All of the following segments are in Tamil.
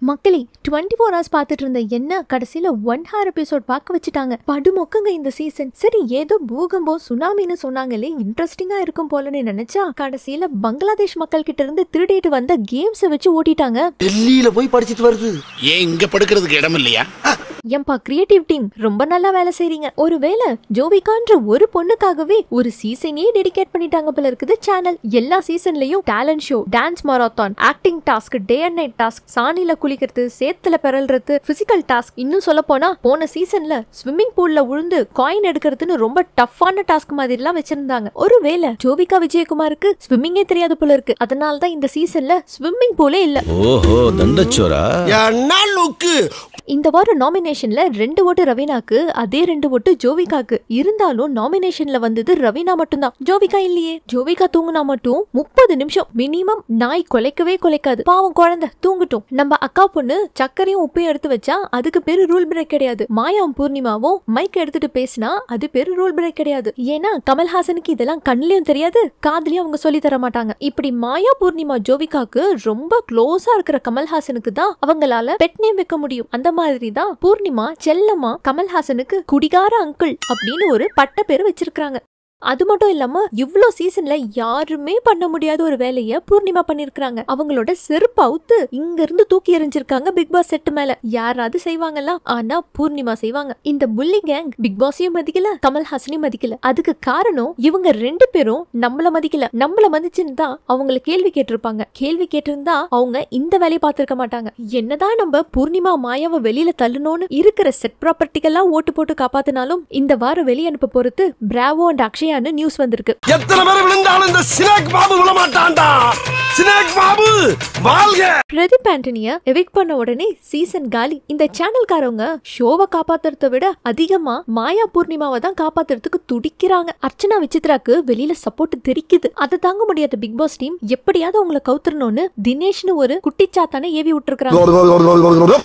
மக்களே டுவெண்ட்டி ஃபோர் ஹவர்ஸ் பார்த்துட்டு இருந்த என்ன கடைசியில ஒன் ஹார் எபிசோட் பார்க்க வச்சுட்டாங்க படுமொக்கங்க இந்த சீசன் சரி ஏதோ பூகம்பம் சுனாமின்னு சொன்னாங்களே இன்ட்ரெஸ்டிங்கா இருக்கும் போலன்னு நினைச்சா கடைசியில பங்களாதேஷ் மக்கள் கிட்ட இருந்து திருடிட்டு வந்த கேம்ஸை வச்சு ஓட்டிட்டாங்க டெல்லியில போய் படிச்சிட்டு வருது ஏன் இங்க படுக்கிறதுக்கு இடம் இல்லையா ஏன்பா கிரியேட்டிவ் டீம் ரொம்ப நல்லா வேலை செய்றீங்க ஒருவேளை ஜோவிகான்ற ஒரு பொண்ணுக்காகவே ஒரு சீசனே டெடிகேட் பண்ணிட்டாங்க போல இருக்குது சேனல் எல்லா சீசன்லயும் talent show dance marathon acting task day and night task சாணில குளிக்கிறது சேத்துல பெறல்றது பிசிக்கல் டாஸ்க் இன்னும் சொல்ல போனா போன சீசன்ல ஸ்விம்மிங் பூல்ல விழுந்து காயின் எடுக்கிறதுன்னு ரொம்ப டஃப்பான டாஸ்க் மாதிரி எல்லாம் வச்சிருந்தாங்க ஒருவேளை ஜோவிகா விஜயகுமாருக்கு ஸ்விம்மிங்கே தெரியாது போல இருக்கு அதனால தான் இந்த சீசன்ல ஸ்விம்மிங் பூலே இல்ல ஓஹோ தண்டச்சோரா என்ன லுக்கு இந்த வாரம் நாமினேஷன்ல ரெண்டு ஓட்டு ரவீனாக்கு அதே ரெண்டு ஓட்டு ஜோவிகாக்கு இருந்தாலும் நாமினேஷன்ல வந்தது ரவீனா மட்டும்தான் ஜோவிகா இல்லையே ஜோவிகா தூங்குனா மட்டும் முப்பது நிமிஷம் மினிமம் நாய் குலைக்கவே குலைக்காது பாவம் குழந்தை தூங்கட்டும் நம்ம அக்கா பொண்ணு சக்கரையும் உப்பையும் எடுத்து வச்சா அதுக்கு பேரு ரூல் பிரேக் கிடையாது மாயாவும் பூர்ணிமாவும் மைக் எடுத்துட்டு பேசினா அது பேரு ரூல் பிரேக் கிடையாது ஏன்னா கமல்ஹாசனுக்கு இதெல்லாம் கண்ணுலயும் தெரியாது காதுலயும் அவங்க சொல்லி தர மாட்டாங்க இப்படி மாயா பூர்ணிமா ஜோவிகாக்கு ரொம்ப க்ளோஸா இருக்கிற கமல்ஹாசனுக்கு தான் அவங்களால பெட் நேம் வைக்க முடியும் அந்த மாதிரி தான் பூர்ணிமா செல்லம்மா கமல்ஹாசனுக்கு குடிகார அங்கிள் அப்படின்னு ஒரு பட்ட பேர் வச்சிருக்காங்க அது மட்டும் இல்லாம இவ்ளோ சீசன்ல யாருமே பண்ண முடியாத ஒரு வேலைய பூர்ணிமா பண்ணிருக்காங்க அவங்களோட செருப்பு அவுத்து இங்க இருந்து தூக்கி எறிஞ்சிருக்காங்க பிக் பாஸ் செட்டு மேல யாராவது செய்வாங்கல்ல ஆனா பூர்ணிமா செய்வாங்க இந்த புள்ளி கேங் பிக் பாஸையும் மதிக்கல கமல்ஹாசனையும் மதிக்கல அதுக்கு காரணம் இவங்க ரெண்டு பேரும் நம்மள மதிக்கல நம்மள மதிச்சுன்னு தான் அவங்கள கேள்வி கேட்டிருப்பாங்க கேள்வி கேட்டிருந்தா அவங்க இந்த வேலையை பார்த்திருக்க மாட்டாங்க என்னதான் நம்ம பூர்ணிமா மாயாவை வெளியில தள்ளணும்னு இருக்கிற செட் ப்ராப்பர்ட்டிக்கெல்லாம் ஓட்டு போட்டு காப்பாத்தினாலும் இந்த வாரம் வெளிய அனுப்ப பொறுத்து பிராவோ அண்ட் அக்ஷயான்னு நியூஸ் வந்திருக்கு எத்தனை பேர் விழுந்தாலும் இந்த சினேக் பாபு விழ மாட்டான்டா சினேக் பாபு வாழ்க பிரதீப் ஆண்டனிய எவிக் பண்ண உடனே சீசன் காலி இந்த சேனல்காரவங்க ஷோவை காப்பாத்துறத விட அதிகமா மாயா பூர்ணிமாவை தான் காப்பாத்துறதுக்கு துடிக்கிறாங்க அர்ச்சனா விசித்ராக்கு வெளியில சப்போர்ட் தெரிக்குது அதை தாங்க முடியாத பிக் பாஸ் டீம் எப்படியாவது அவங்கள கவுத்துறணும்னு தினேஷ்னு ஒரு குட்டிச்சாத்தானே ஏவி விட்டுருக்காங்க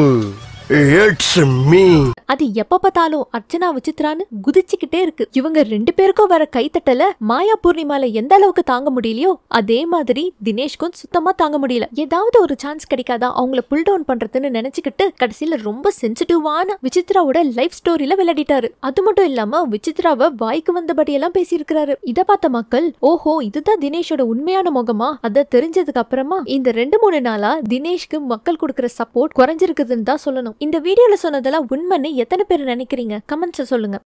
இட்ஸ் மீ அது எப்ப பார்த்தாலும் அர்ச்சனா விசித்ரான்னு குதிச்சுக்கிட்டே இருக்கு இவங்க ரெண்டு பேருக்கும் வர கைத்தட்டல மாயா பூர்ணிமால எந்த அளவுக்கு தாங்க முடியலையோ அதே மாதிரி தினேஷ்க்கும் சுத்தமா தாங்க முடியல ஏதாவது ஒரு சான்ஸ் கிடைக்காதா அவங்கள புல் டவுன் பண்றதுன்னு நினைச்சுக்கிட்டு கடைசியில ரொம்ப சென்சிட்டிவான விசித்ராவோட லைஃப் ஸ்டோரியில விளையாடிட்டாரு அது மட்டும் இல்லாம விசித்ராவை வாய்க்கு வந்தபடியெல்லாம் பேசியிருக்கிறாரு இத பார்த்த மக்கள் ஓஹோ இதுதான் தினேஷோட உண்மையான முகமா அத தெரிஞ்சதுக்கு அப்புறமா இந்த ரெண்டு மூணு நாளா தினேஷ்க்கு மக்கள் கொடுக்கற சப்போர்ட் குறைஞ்சிருக்குதுன்னு தான் சொல்லணும் இந்த வீடியோல சொன்னதெல்லாம் உண்மைன்னு எத்தனை பேர் நினைக்கிறீங்க கமெண்ட்ஸ் சொல்லுங்க